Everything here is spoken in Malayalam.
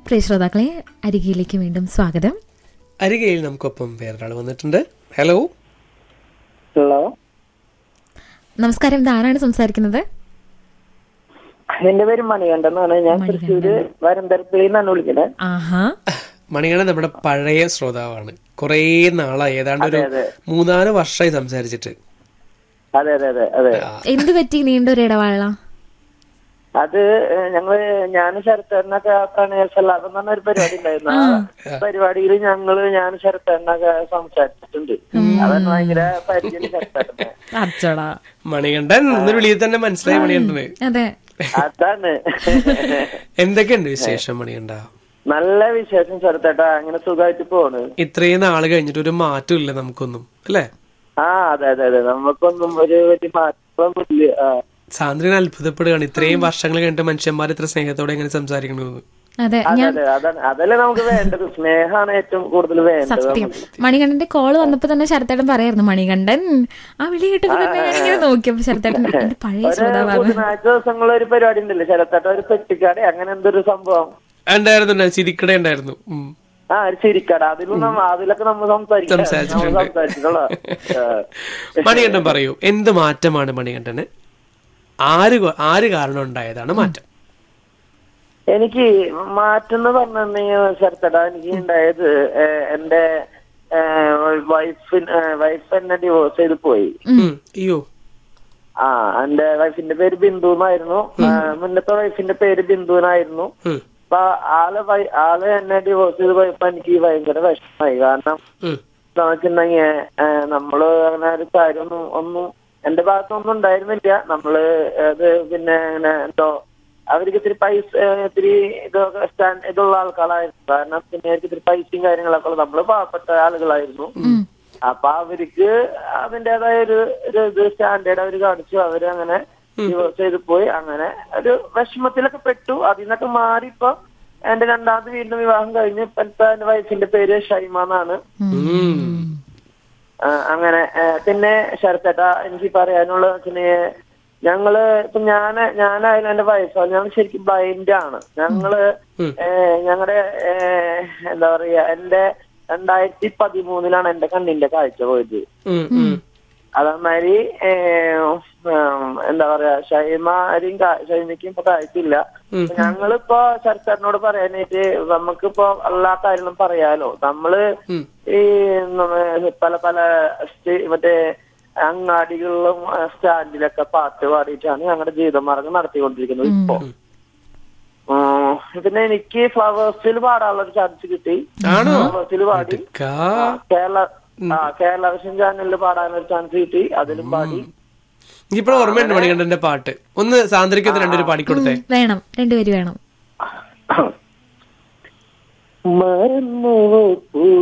പ്രിയ ശ്രോതാക്കളെ അരികയിലേക്ക് വീണ്ടും സ്വാഗതം അരികയിൽ നമുക്കൊപ്പം വേറൊരാൾ വന്നിട്ടുണ്ട് ഹലോ ഹലോ നമസ്കാരം ഇത് ആരാണ് സംസാരിക്കുന്നത് എന്റെ പേര് മണികണ്ഠൻ എന്നാണ് ഞാൻ തൃശ്ശൂര് വരന്തരപ്പിളിൽ നിന്നാണ് വിളിക്കുന്നത് ആഹാ മണികണ്ഠൻ നമ്മുടെ പഴയ ശ്രോതാവാണ് കുറേ നാളായി ഏതാണ്ട് ഒരു മൂന്നാല് വർഷമായി സംസാരിച്ചിട്ട് അതെ അതെ അതെ അതെ എന്ത് പറ്റി നീണ്ടൊരു ഇടവാള അത് ഏഹ്, ഞങ്ങള് ഞാൻ ശരത്തേണ്ണൊക്കെ പ്രണയ സല്ലാപം എന്ന് പറഞ്ഞ ഒരു പരിപാടി ഉണ്ടായിരുന്നു ആ പരിപാടിയിൽ ഞങ്ങള് ഞാൻ ശരത്തേണ്ണൊക്കെ സംസാരിച്ചിട്ടുണ്ട് അതാണ് ഭയങ്കര പരിചയം ശരത്തേണ്ണ അച്ചടാ മണികണ്ഠൻ എന്നൊരു വിളിയിൽ തന്നെ മനസ്സിലായി മണികണ്ഠന് അതെ അതാണ് എന്തൊക്കെയുണ്ട് വിശേഷം മണികണ്ഠ നല്ല വിശേഷം ശരത്തേട്ടാ അങ്ങനെ സുഖമായിട്ട് പോണ് ഇത്രയും നാള് കഴിഞ്ഞിട്ട് ഒരു മാറ്റം ഇല്ല നമുക്കൊന്നും അല്ലേ ആ അതെ അതെ അതെ നമുക്കൊന്നും ഒരു വലിയ മാറ്റമൊന്നുമില്ല ആ സാന്ദ്രൻ അത്ഭുതപ്പെടുകയാണ് ഇത്രയും വർഷങ്ങൾ കഴിഞ്ഞിട്ട് മനുഷ്യന്മാർ ഇത്ര സ്നേഹത്തോടെ എങ്ങനെ സംസാരിക്കണമെന്ന് അതെ അതെ ഞാൻ അതെ അതാണ് അതല്ലേ നമുക്ക് വേണ്ടത് സ്നേഹമാണ് ഏറ്റവും കൂടുതൽ വേണ്ടത് സത്യം മണികണ്ഠന്റെ കോള് വന്നപ്പോ തന്നെ ശരത്തേട്ടൻ പറയായിരുന്നു മണികണ്ഠൻ ആ വിളി കേട്ടപ്പോ തന്നെ ഞാൻ ഇങ്ങനെ നോക്കിയപ്പോ ശരത്തേട്ടൻ എന്റെ പഴയ ഒരു ശ്രോതാവാണ് ബുധനാഴ്ച ദിവസങ്ങളിൽ ഒരു പരിപാടി ഉണ്ടല്ലോ ശരത്തട്ട ഒരു പെട്ടിക്കാട് അങ്ങനെ എന്തൊരു സംഭവം ഉണ്ടായിരുന്നു ചിരിക്കട ഉണ്ടായിരുന്നു ഉം. ആ ഒരു ചിരിക്കട അതിലും നമ്മ അതിലൊക്കെ നമ്മൾ സംസാരിക്കാം നമ്മൾ സംസാരിച്ചിട്ടുണ്ട്. സംസാരിച്ചിട്ടുള്ള മണികണ്ഠൻ പറയൂ എന്ത് മാറ്റമാണ് മണികണ്ഠന് ആര് കൊ- ആര് കാരണം ഉണ്ടായതാണ് മാറ്റം എനിക്ക് മാറ്റം എന്ന് പറഞ്ഞിട്ടുണ്ടെങ്കിൽ ശരത്തട എനിക്ക് ഉണ്ടായത് ഏഹ്, എന്റെ വൈഫിന് വൈഫ് എന്നെ ഡിവോഴ്സ് ചെയ്ത് പോയി ഉം. അയ്യോ ആ എന്റെ വൈഫിന്റെ പേര് ബിന്ദു എന്നായിരുന്നു ആ, മുന്നത്തെ വൈഫിന്റെ പേര് ബിന്ദു എന്നായിരുന്നു ഉം. അപ്പൊ ആള് വൈ- ആള് എന്നെ ഡിവോഴ്സ് ചെയ്ത് പോയപ്പോ എനിക്ക് ഭയങ്കര വിഷമമായി കാരണം ഉം. എന്താന്ന് വെച്ചിട്ടുണ്ടെങ്കിൽ നമ്മള് അങ്ങനെ ഒരു കാര്യമൊന്നും ഒന്നും എന്റെ ഭാഗത്തൊന്നും ഉണ്ടായിരുന്നില്ല നമ്മള് അത് പിന്നെ അങ്ങനെ എന്തോ അവർക്ക് ഇത്തിരി പൈസ ഏഹ്, ഇത്തിരി ഇതൊക്കെ സ്റ്റാൻഡ് ഇതുള്ള ആൾക്കാരായിരുന്നു കാരണം പിന്നെ അവർക്ക് ഇത്തിരി പൈസയും കാര്യങ്ങളൊക്കെ ഉള്ള നമ്മള് പാവപ്പെട്ട ആളുകളായിരുന്നു അപ്പൊ അവർക്ക് അതിന്റേതായ ഒരു ഒരു ഇത് സ്റ്റാൻഡേർഡ് അവർ കാണിച്ചു അവര് അങ്ങനെ ഡിവോഴ്സ് ചെയ്ത് പോയി അങ്ങനെ ഒരു വിഷമത്തിലൊക്കെ പെട്ടു അതിൽ നിന്നൊക്കെ മാറി ഇപ്പൊ എന്റെ രണ്ടാമത് വീണ്ടും വിവാഹം കഴിഞ്ഞ് ഇപ്പോഴത്തെ എന്റെ വയസ്സിന്റെ പേര് ഷൈമ എന്നാണ് ഉം. ആ, അങ്ങനെ ആ, പിന്നെ ശരത്തേട്ട എനിക്ക് പറയാനുള്ള വെച്ചിട്ടുണ്ടെങ്കിൽ ഞങ്ങള് ഇപ്പൊ ഞാൻ ഞാനായാലും എന്റെ വയസ്സാണ് ഞങ്ങൾ ശരിക്കും ബ്ലൈൻഡ് ആണ് ഞങ്ങള് ഞങ്ങളുടെ എന്താ പറയാ എന്റെ രണ്ടായിരത്തി പതിമൂന്നിലാണ് എന്റെ കണ്ണിന്റെ കാഴ്ച പോയത് ഉം. ഉം. അതേമാതിരി എന്താ പറയാ ഷൈമാരും ഷൈമയ്ക്കും ഇപ്പൊ കാഴ്ചയില്ല ഞങ്ങളിപ്പോ ശരത്തേട്ടനോട് പറയാനായിട്ട് നമുക്കിപ്പോ എല്ലാ കാര്യങ്ങളും പറയാലോ നമ്മള് ഉം. ഈ നമ്മ- പല പല സ്റ്റേ- മറ്റേ അങ്ങാടികളിലും ആ, സ്റ്റാൻഡിലൊക്കെ പാട്ട് പാടിയിട്ടാണ് ഞങ്ങളുടെ ജീവിതമാർഗം നടത്തിക്കൊണ്ടിരിക്കുന്നത് ഇപ്പോ ഉം, പിന്നെ എനിക്ക് ഫ്ലവേഴ്സിൽ പാടാനുള്ള ഒരു ചാൻസ് കിട്ടി ആണോ? ഫ്ലവേഴ്സിൽ പാടി കാ. ആ, കേരള ആ കേരള വിഷൻ ചാനലിൽ പാടാനൊരു ചാൻസ് കിട്ടി അതിലും പാടി എനിക്കിപ്പോഴും ഓർമ്മയുണ്ട് മണികണ്ഠന്റെ പാട്ട് ഒന്ന് സാന്ദ്രിക്കത്ത് രണ്ടുപേരും പാടിക്കൊടുത്തേ വേണം രണ്ടുപേര് വേണം മറന്നുവോ